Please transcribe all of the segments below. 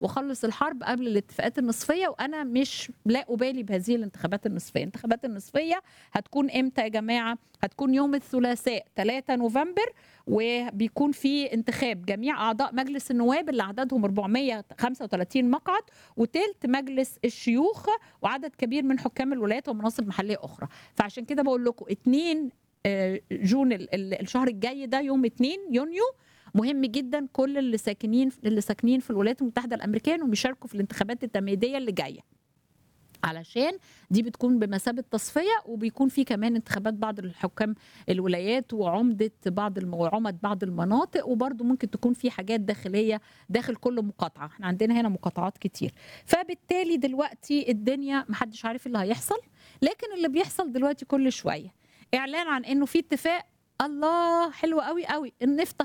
واخلص الحرب قبل الاتفاقات النصفيه وانا مش لا ابالي بهذه الانتخابات النصفيه، الانتخابات النصفيه هتكون امتى يا جماعه؟ هتكون يوم الثلاثاء 3 نوفمبر وبيكون في انتخاب جميع اعضاء مجلس النواب اللي عددهم 435 مقعد وتلت مجلس الشيوخ وعدد كبير من حكام الولايات ومناصب محليه اخرى، فعشان كده بقول لكم 2 جون الشهر الجاي ده يوم 2 يونيو مهم جدا كل اللي ساكنين اللي ساكنين في الولايات المتحده الامريكيه انهم يشاركوا في الانتخابات التمهيديه اللي جايه علشان دي بتكون بمثابه تصفيه وبيكون في كمان انتخابات بعض الحكام الولايات وعمده بعض الم... وعمد بعض المناطق وبرده ممكن تكون في حاجات داخليه داخل كل مقاطعه احنا عندنا هنا مقاطعات كتير فبالتالي دلوقتي الدنيا محدش عارف اللي هيحصل لكن اللي بيحصل دلوقتي كل شويه اعلان عن انه في اتفاق الله حلو قوي قوي النفط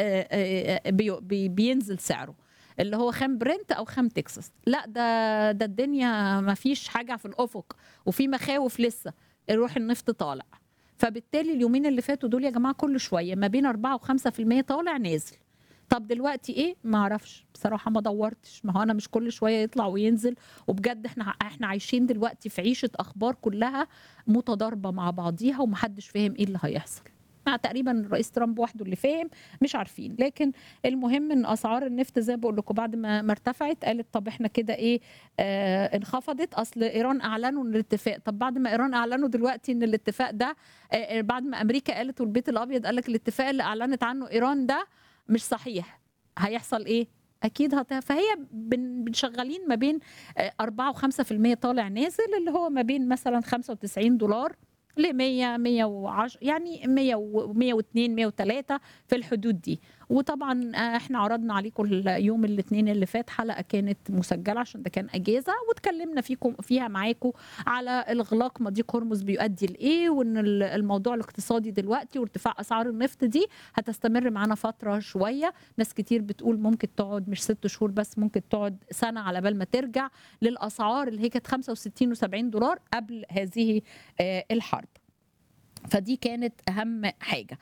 هي بي بي بينزل سعره اللي هو خام برنت او خام تكساس لا ده ده الدنيا ما فيش حاجه في الافق وفي مخاوف لسه روح النفط طالع فبالتالي اليومين اللي فاتوا دول يا جماعه كل شويه ما بين 4 و5% طالع نازل طب دلوقتي ايه ما اعرفش بصراحه ما دورتش ما هو انا مش كل شويه يطلع وينزل وبجد احنا احنا عايشين دلوقتي في عيشه اخبار كلها متضاربه مع بعضيها ومحدش فاهم ايه اللي هيحصل مع تقريبا الرئيس ترامب وحده اللي فاهم مش عارفين لكن المهم ان اسعار النفط زي بقول لكم بعد ما ما ارتفعت قالت طب احنا كده ايه آه انخفضت اصل ايران اعلنوا ان الاتفاق طب بعد ما ايران اعلنوا دلوقتي ان الاتفاق ده آه بعد ما امريكا قالت والبيت الابيض قال لك الاتفاق اللي اعلنت عنه ايران ده مش صحيح هيحصل ايه اكيد هت... فهي بنشغلين ما بين 4 و5% طالع نازل اللي هو ما بين مثلا 95 دولار ل 100 110 يعني 100 102 103 في الحدود دي وطبعا احنا عرضنا عليكم يوم الاثنين اللي فات حلقه كانت مسجله عشان ده كان اجازه واتكلمنا فيكم فيها معاكم على الاغلاق مضيق هرمز بيؤدي لايه وان الموضوع الاقتصادي دلوقتي وارتفاع اسعار النفط دي هتستمر معانا فتره شويه ناس كتير بتقول ممكن تقعد مش ست شهور بس ممكن تقعد سنه على بال ما ترجع للاسعار اللي هي كانت 65 و70 دولار قبل هذه الحرب فدي كانت اهم حاجه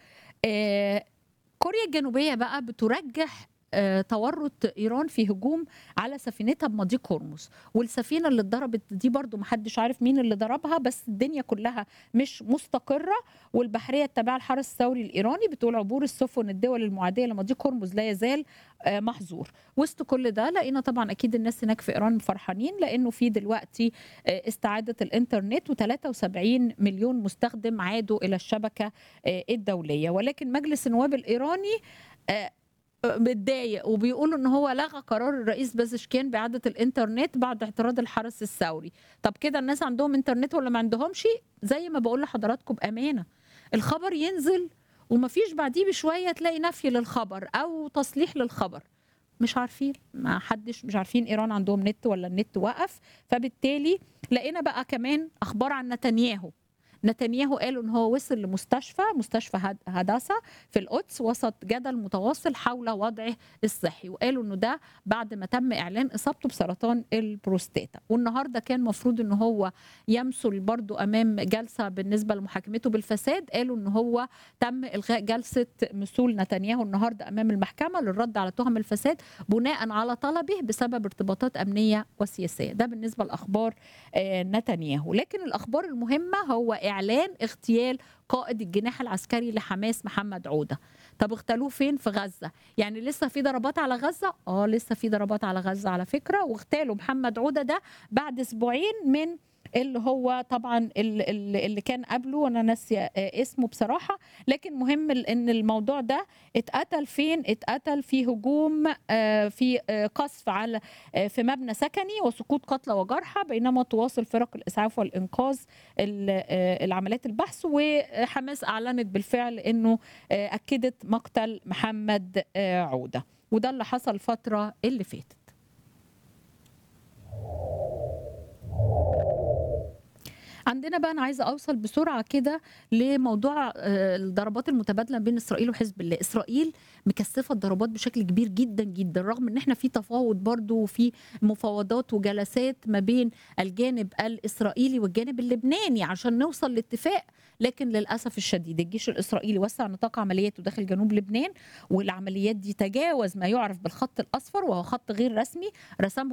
كوريا الجنوبيه بقى بترجح تورط ايران في هجوم على سفينتها بمضيق هرمز والسفينه اللي اتضربت دي برضو محدش عارف مين اللي ضربها بس الدنيا كلها مش مستقره والبحريه التابعه للحرس الثوري الايراني بتقول عبور السفن الدول المعاديه لمضيق هرمز لا يزال محظور وسط كل ده لقينا طبعا اكيد الناس هناك في ايران فرحانين لانه في دلوقتي استعاده الانترنت و73 مليون مستخدم عادوا الى الشبكه الدوليه ولكن مجلس النواب الايراني متضايق وبيقولوا ان هو لغى قرار الرئيس بازشكيان باعاده الانترنت بعد اعتراض الحرس الثوري طب كده الناس عندهم انترنت ولا ما عندهمش زي ما بقول لحضراتكم بامانه الخبر ينزل ومفيش بعديه بشويه تلاقي نفي للخبر او تصليح للخبر مش عارفين ما حدش مش عارفين ايران عندهم نت ولا النت وقف فبالتالي لقينا بقى كمان اخبار عن نتنياهو نتنياهو قالوا ان هو وصل لمستشفى مستشفى هداسه في القدس وسط جدل متواصل حول وضعه الصحي وقالوا انه ده بعد ما تم اعلان اصابته بسرطان البروستاتا والنهارده كان مفروض ان هو يمثل برضو امام جلسه بالنسبه لمحاكمته بالفساد قالوا ان هو تم الغاء جلسه مثول نتنياهو النهارده امام المحكمه للرد على تهم الفساد بناء على طلبه بسبب ارتباطات امنيه وسياسيه ده بالنسبه لاخبار نتنياهو لكن الاخبار المهمه هو اعلان اغتيال قائد الجناح العسكري لحماس محمد عوده طب اغتالوه فين في غزه يعني لسه في ضربات على غزه اه لسه في ضربات على غزه على فكره واغتالوا محمد عوده ده بعد اسبوعين من اللي هو طبعا اللي كان قبله وانا ناسيه اسمه بصراحه لكن مهم ان الموضوع ده اتقتل فين اتقتل في هجوم في قصف على في مبنى سكني وسقوط قتلى وجرحى بينما تواصل فرق الاسعاف والانقاذ العمليات البحث وحماس اعلنت بالفعل انه اكدت مقتل محمد عوده وده اللي حصل الفتره اللي فاتت عندنا بقى انا عايزه اوصل بسرعه كده لموضوع آه، الضربات المتبادله بين اسرائيل وحزب الله اسرائيل مكثفه الضربات بشكل كبير جدا جدا رغم ان احنا في تفاوض برضو وفي مفاوضات وجلسات ما بين الجانب الاسرائيلي والجانب اللبناني عشان نوصل لاتفاق لكن للاسف الشديد الجيش الاسرائيلي وسع نطاق عملياته داخل جنوب لبنان والعمليات دي تجاوز ما يعرف بالخط الاصفر وهو خط غير رسمي رسمه